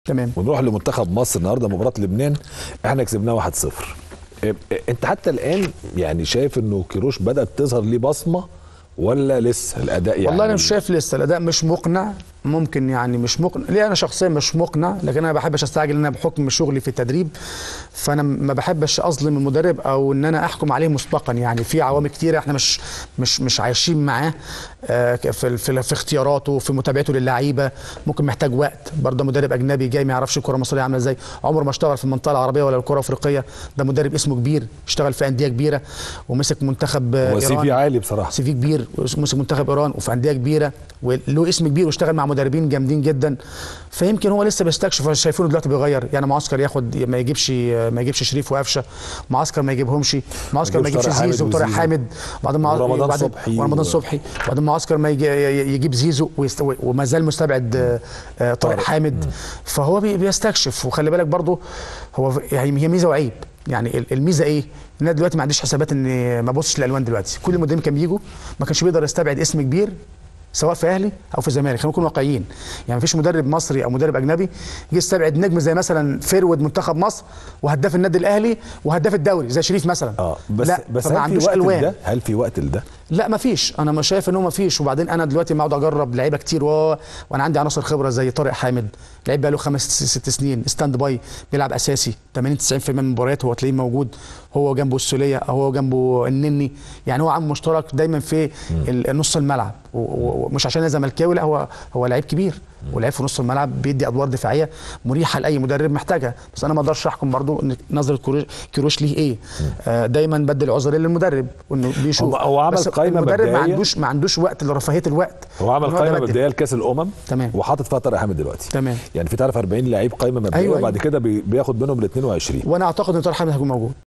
تمام ونروح لمنتخب مصر النهارده مباراه لبنان احنا كسبناه 1-0 إيه- انت حتى الان يعني شايف انه كيروش بدات تظهر ليه بصمه ولا لسه الاداء يعني والله انا مش شايف لسه الاداء مش مقنع ممكن يعني مش مقنع ليه انا شخصيا مش مقنع لكن انا ما بحبش استعجل ان انا بحكم شغلي في التدريب فانا ما بحبش اظلم المدرب او ان انا احكم عليه مسبقا يعني في عوامل كتيره احنا مش مش مش عايشين معاه آه، في في, في اختياراته في متابعته للعيبه ممكن محتاج وقت برضه مدرب اجنبي جاي ما يعرفش الكره المصريه عامله ازاي عمره ما اشتغل في المنطقه العربيه ولا الكره الافريقيه ده مدرب اسمه كبير اشتغل في انديه كبيره ومسك منتخب آه، هو سي إيران. في عالي بصراحه سي في كبير ومسك منتخب ايران وفي انديه كبيره وله اسم كبير واشتغل مع مدربين جامدين جدا فيمكن هو لسه بيستكشف شايفينه دلوقتي بيغير يعني معسكر ياخد ما يجيبش ما يجيبش شريف وقفشه معسكر ما يجيبهمش معسكر ما يجيبش يجيبش طارق حامد زيزو وطارق وزيزو. حامد وبعدين مع ورمضان وبعدين- صبحي ورمضان و- صبحي وبعدين معسكر ما يجي يجيب زيزو ويست- وما زال مستبعد آه، آه، طارق طارق. حامد فهو بي- بيستكشف وخلي بالك برضه هو يعني هي ميزه وعيب يعني ال- الميزه ايه؟ ان انا دلوقتي ما عنديش حسابات ان ما ابصش للالوان دلوقتي كل المدربين كانوا بيجوا ما كانش بيقدر يستبعد اسم كبير سواء في اهلي او في زمالك خلينا نكون واقعيين يعني مفيش مدرب مصري او مدرب اجنبي يجي يستبعد نجم زي مثلا فيرود منتخب مصر وهداف النادي الاهلي وهداف الدوري زي شريف مثلا اه بس لا بس فما هل في عندوش وقت الوان لده هل في وقت لده لا مفيش انا مش شايف ان هو مفيش وبعدين انا دلوقتي بقعد اجرب لعيبه كتير و... وانا عندي عناصر خبره زي طارق حامد لعيب بقى له خمس ست سنين ستاند باي بيلعب اساسي 80 90% من المباريات هو تلاقيه موجود هو جنبه السوليه او هو جنبه النني يعني هو عامل مشترك دايما في ال- نص الملعب و- و- ومش عشان انا زملكاوي لا هو هو لعيب كبير ولعيب في نص الملعب بيدي ادوار دفاعيه مريحه لاي مدرب محتاجها بس انا ما اقدرش احكم برضو ان نظره كروش, كروش ليه ايه آه دايما بدي العذر للمدرب انه بيشوف هو- هو عمل بس قايمة المدرب ما مبدئية. عندوش ما عندوش وقت لرفاهيه الوقت هو عمل إن ده قائمه بدل. مبدئيه لكاس الامم تمام. وحاطط فيها طارق حامد دلوقتي تمام. يعني في تعرف 40 لعيب قائمه مبدئيه أيوة، وبعد أيوة. كده بي- بياخد منهم ال 22 وانا اعتقد ان طارق حامد هيكون موجود